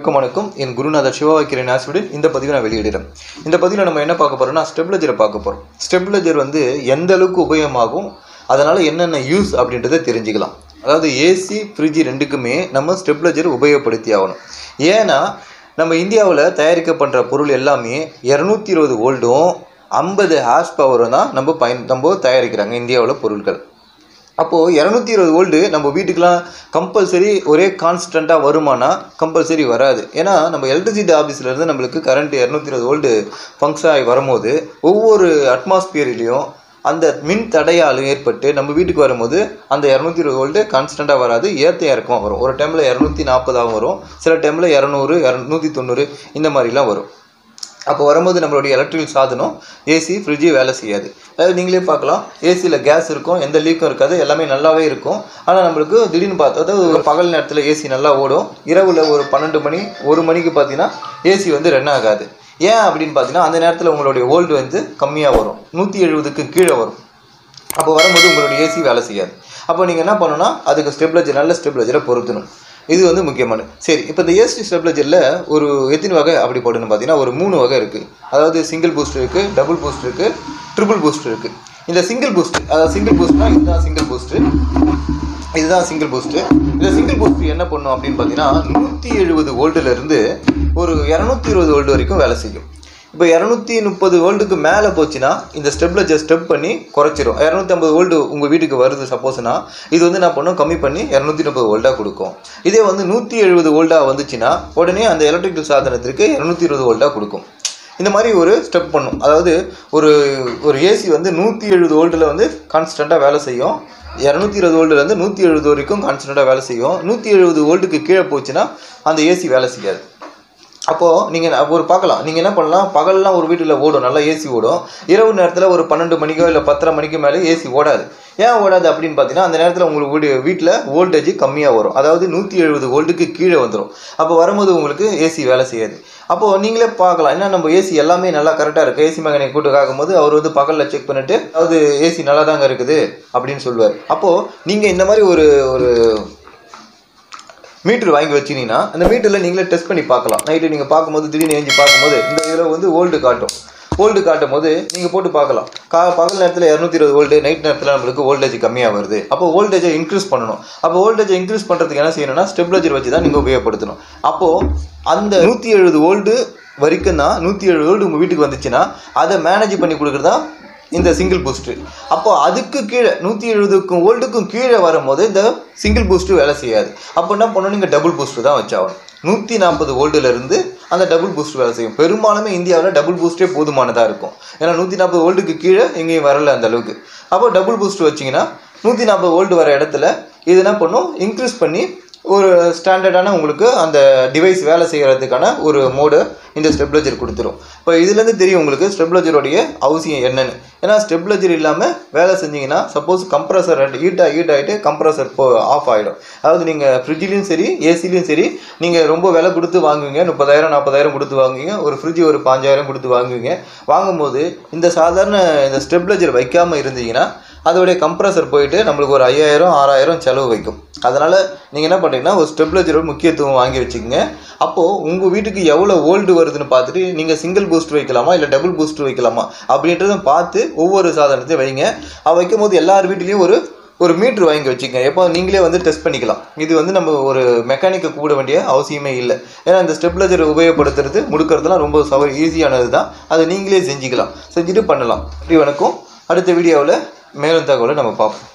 வணக்கம் வணக்கம் என் குருநாதர் சிவவாக்கிரன் ஆசிரியர் இந்த பதிவை நான் வெளியிடுறேன் இந்த பதிவில் நம்ம என்ன பார்க்க போறோம்னா ஸ்டெபிலைஜரை பார்க்க போகிறோம் ஸ்டெபிலைஜர் வந்து எந்த அளவுக்கு உபயோகமாகும் அதனால் என்னென்ன யூஸ் அப்படின்றத தெரிஞ்சுக்கலாம் அதாவது ஏசி ஃப்ரிட்ஜ் ரெண்டுக்குமே நம்ம ஸ்டெபிலைஜர் உபயோகப்படுத்தி ஆகணும் ஏன்னா நம்ம இந்தியாவில் தயாரிக்கப்படுற பொருள் எல்லாமே இரநூத்தி இருபது வோல்ட்டும் ஐம்பது ஹார்ஸ் பவரும் தான் நம்ம பயன் நம்ம தயாரிக்கிறாங்க இந்தியாவில் பொருட்கள் அப்போது இரநூத்தி இருபது வோல்டு நம்ம வீட்டுக்கெலாம் கம்பல்சரி ஒரே கான்ஸ்டண்ட்டாக வருமானா கம்பல்சரி வராது ஏன்னா நம்ம எலக்ட்ரிசிட்டி ஆஃபீஸ்லேருந்து நம்மளுக்கு கரண்ட் இரநூத்தி இருபது வோல்டு ஃபங்க்ஷன் ஆகி வரும்போது ஒவ்வொரு அட்மாஸ்பியர்லேயும் அந்த மின் தடையால் ஏற்பட்டு நம்ம வீட்டுக்கு வரும்போது அந்த இரநூத்தி இருபது வோல்ட்டு கான்ஸ்டண்ட்டாக வராது ஏற்ற இறக்கமாக வரும் ஒரு டைமில் இரநூத்தி நாற்பதாகவும் வரும் சில டைமில் இரநூறு இரநூத்தி தொண்ணூறு இந்த மாதிரிலாம் வரும் அப்போ வரும்போது நம்மளுடைய எலக்ட்ரிக்கல் சாதனம் ஏசி ஃப்ரிட்ஜு வேலை செய்யாது அதாவது நீங்களே பார்க்கலாம் ஏசியில் கேஸ் இருக்கும் எந்த லீக்கும் இருக்காது எல்லாமே நல்லாவே இருக்கும் ஆனால் நம்மளுக்கு திடீர்னு பார்த்தா அதாவது ஒரு பகல் நேரத்தில் ஏசி நல்லா ஓடும் இரவில் ஒரு பன்னெண்டு மணி ஒரு மணிக்கு பார்த்தீங்கன்னா ஏசி வந்து ரன் ஆகாது ஏன் அப்படின்னு பார்த்தீங்கன்னா அந்த நேரத்தில் உங்களுடைய ஓல்டு வந்து கம்மியாக வரும் நூற்றி எழுபதுக்கு கீழே வரும் அப்போ வரும்போது உங்களுடைய ஏசி வேலை செய்யாது அப்போ நீங்கள் என்ன பண்ணணும்னா அதுக்கு ஸ்டெபிலைஜர் நல்ல ஸ்டெபிலைஜரை பொருத்தணும் இது வந்து முக்கியமானது சரி இப்போ இந்த ஏசி ஸ்டெபிலைஜரில் ஒரு எத்தனை வகை அப்படி போடணும்னு பார்த்தீங்கன்னா ஒரு மூணு வகை இருக்குது அதாவது சிங்கிள் பூஸ்ட் இருக்குது டபுள் பூஸ்ட் இருக்குது ட்ரிபிள் பூஸ்ட் இருக்குது இந்த சிங்கிள் பூஸ்ட் அதாவது சிங்கிள் பூஸ்ட்னா இதுதான் சிங்கிள் பூஸ்ட்டு இதுதான் சிங்கிள் பூஸ்ட்டு இந்த சிங்கிள் பூஸ்ட் என்ன பண்ணும் அப்படின்னு பார்த்தீங்கன்னா நூற்றி எழுபது வோல்ட்டுலேருந்து ஒரு இரநூத்தி இருபது வோல்ட் வரைக்கும் வேலை செய்யும் இப்போ இரநூத்தி முப்பது வோல்ட்டுக்கு மேலே போச்சுன்னா இந்த ஸ்டெப்லைஜர் ஸ்டெப் பண்ணி குறைச்சிரும் இரநூத்தி ஐம்பது வோல்ட்டு உங்கள் வீட்டுக்கு வருது சப்போஸ்னா இது வந்து என்ன பண்ணும் கம்மி பண்ணி இரநூத்தி முப்பது வோல்ட்டாக கொடுக்கும் இதே வந்து நூற்றி எழுபது வோல்ட்டாக வந்துச்சுன்னா உடனே அந்த எலக்ட்ரிக்கல் சாதனத்திற்கு இரநூத்தி இருபது வோல்ட்டாக கொடுக்கும் இந்த மாதிரி ஒரு ஸ்டெப் பண்ணும் அதாவது ஒரு ஒரு ஏசி வந்து நூற்றி எழுபது வோல்ட்டில் வந்து கான்ஸ்டண்ட்டாக வேலை செய்யும் இரநூத்தி இருபது வோல்ட்லேருந்து நூற்றி எழுபது வரைக்கும் கான்ஸ்டண்ட்டாக வேலை செய்யும் நூற்றி எழுபது வோல்ட்டுக்கு கீழே போச்சுன்னா அந்த ஏசி வேலை செய்யாது அப்போது நீங்கள் ஒரு பார்க்கலாம் நீங்கள் என்ன பண்ணலாம் பகல்லாம் ஒரு வீட்டில் ஓடும் நல்லா ஏசி ஓடும் இரவு நேரத்தில் ஒரு பன்னெண்டு மணிக்கோ இல்லை பத்தரை மணிக்கு மேலே ஏசி ஓடாது ஏன் ஓடாது அப்படின்னு பார்த்தீங்கன்னா அந்த நேரத்தில் உங்களுக்கு வீடு வீட்டில் வோல்டேஜ் கம்மியாக வரும் அதாவது நூற்றி எழுபது வோல்ட்டுக்கு கீழே வந்துடும் அப்போ வரும்போது உங்களுக்கு ஏசி வேலை செய்யாது அப்போது நீங்களே பார்க்கலாம் என்ன நம்ம ஏசி எல்லாமே நல்லா கரெக்டாக இருக்குது ஏசி மெக்கானிக் கூட்டு காக்கும்போது அவர் வந்து பகலில் செக் பண்ணிவிட்டு அதாவது ஏசி நல்லா தாங்க இருக்குது அப்படின்னு சொல்லுவார் அப்போது நீங்கள் இந்த மாதிரி ஒரு ஒரு மீட்டர் வாங்கி வச்சிங்கன்னா அந்த மீட்டரில் நீங்களே டெஸ்ட் பண்ணி பார்க்கலாம் நைட்டு நீங்கள் பார்க்கும்போது திடீர்னு ஏஞ்சி பார்க்கும்போது இந்த இதில் வந்து ஓல்டு காட்டும் ஓல்டு காட்டும் போது நீங்கள் போட்டு பார்க்கலாம் கா பகல் நேரத்தில் இரநூத்தி இருபது வோல்ட்டு நைட் நேரத்தில் நம்மளுக்கு வோல்டேஜ் கம்மியாக வருது அப்போ வோல்டேஜை இன்க்ரீஸ் பண்ணணும் அப்போ வோல்டேஜை இன்க்ரீஸ் பண்ணுறதுக்கு என்ன செய்யணும்னா ஸ்டெபிலைசர் வச்சு தான் நீங்கள் உபயோகப்படுத்தணும் அப்போது அந்த நூற்றி எழுபது வோல்ட்டு வரைக்கும் தான் நூற்றி எழுபது வோல்ட் உங்கள் வீட்டுக்கு வந்துச்சுன்னா அதை மேனேஜ் பண்ணி கொடுக்குறதா இந்த சிங்கிள் பூஸ்ட்டு அப்போ அதுக்கு கீழே நூற்றி எழுபதுக்கும் வோல்ட்டுக்கும் கீழே வரும்போது இந்த சிங்கிள் பூஸ்ட்டு வேலை செய்யாது அப்போ என்ன பண்ணணும் நீங்கள் டபுள் பூஸ்ட்டு தான் வச்சாகணும் நூற்றி நாற்பது வோல்ட்டுலேருந்து அந்த டபுள் பூஸ்ட் வேலை செய்யும் பெரும்பாலுமே இந்தியாவில் டபுள் பூஸ்ட்டே போதுமானதாக இருக்கும் ஏன்னா நூற்றி நாற்பது வோல்ட்டுக்கு கீழே எங்கேயும் வரல அந்த அளவுக்கு அப்போ டபுள் பூஸ்ட் வச்சிங்கன்னா நூற்றி நாற்பது வோல்ட் வர இடத்துல இது என்ன பண்ணும் இன்க்ரீஸ் பண்ணி ஒரு ஸ்டாண்டர்டான உங்களுக்கு அந்த டிவைஸ் வேலை செய்கிறதுக்கான ஒரு மோடு இந்த ஸ்டெப்லைஜர் கொடுத்துரும் இப்போ இதுலேருந்து தெரியும் உங்களுக்கு ஸ்டெப்லைஜருடைய அவசியம் என்னென்னு ஏன்னா ஸ்டெப்லைஜர் இல்லாமல் வேலை செஞ்சீங்கன்னா சப்போஸ் கம்ப்ரஸர் ஹீட்டாக ஹீட் ஆகிட்டு கம்ப்ரஸர் போ ஆஃப் ஆகிடும் அதாவது நீங்கள் ஃப்ரிட்ஜ்லேயும் சரி ஏசிலையும் சரி நீங்கள் ரொம்ப விலை கொடுத்து வாங்குவீங்க முப்பதாயிரம் நாற்பதாயிரம் கொடுத்து வாங்குவீங்க ஒரு ஃப்ரிட்ஜ் ஒரு பாஞ்சாயிரம் கொடுத்து வாங்குவீங்க வாங்கும்போது இந்த சாதாரண இந்த ஸ்டெப்லைஜர் வைக்காமல் இருந்தீங்கன்னா அதோடைய கம்ப்ரஸர் போயிட்டு நம்மளுக்கு ஒரு ஐயாயிரம் ஆறாயிரம் செலவு வைக்கும் அதனால் நீங்கள் என்ன பண்ணுறீங்கன்னா ஒரு ஸ்டெபிலைசரோட முக்கியத்துவம் வாங்கி வச்சுக்கோங்க அப்போது உங்கள் வீட்டுக்கு எவ்வளோ ஓல்டு வருதுன்னு பார்த்துட்டு நீங்கள் சிங்கிள் பூஸ்ட் வைக்கலாமா இல்லை டபுள் பூஸ்ட் வைக்கலாமா அப்படின்றத பார்த்து ஒவ்வொரு சாதனத்தையும் வைங்க அது வைக்கும் போது எல்லார் வீட்லேயும் ஒரு ஒரு மீட்ரு வாங்கி வச்சுக்கங்க எப்போ நீங்களே வந்து டெஸ்ட் பண்ணிக்கலாம் இது வந்து நம்ம ஒரு மெக்கானிக்கை கூட வேண்டிய அவசியமே இல்லை ஏன்னா இந்த ஸ்டெபிலைசர் உபயோகப்படுத்துறது முடுக்கிறதுலாம் ரொம்ப சவ ஈஸியானது தான் அதை நீங்களே செஞ்சுக்கலாம் செஞ்சுட்டு பண்ணலாம் இப்படி வணக்கம் அடுத்த வீடியோவில் மேலும் தகவலை நம்ம பார்ப்போம்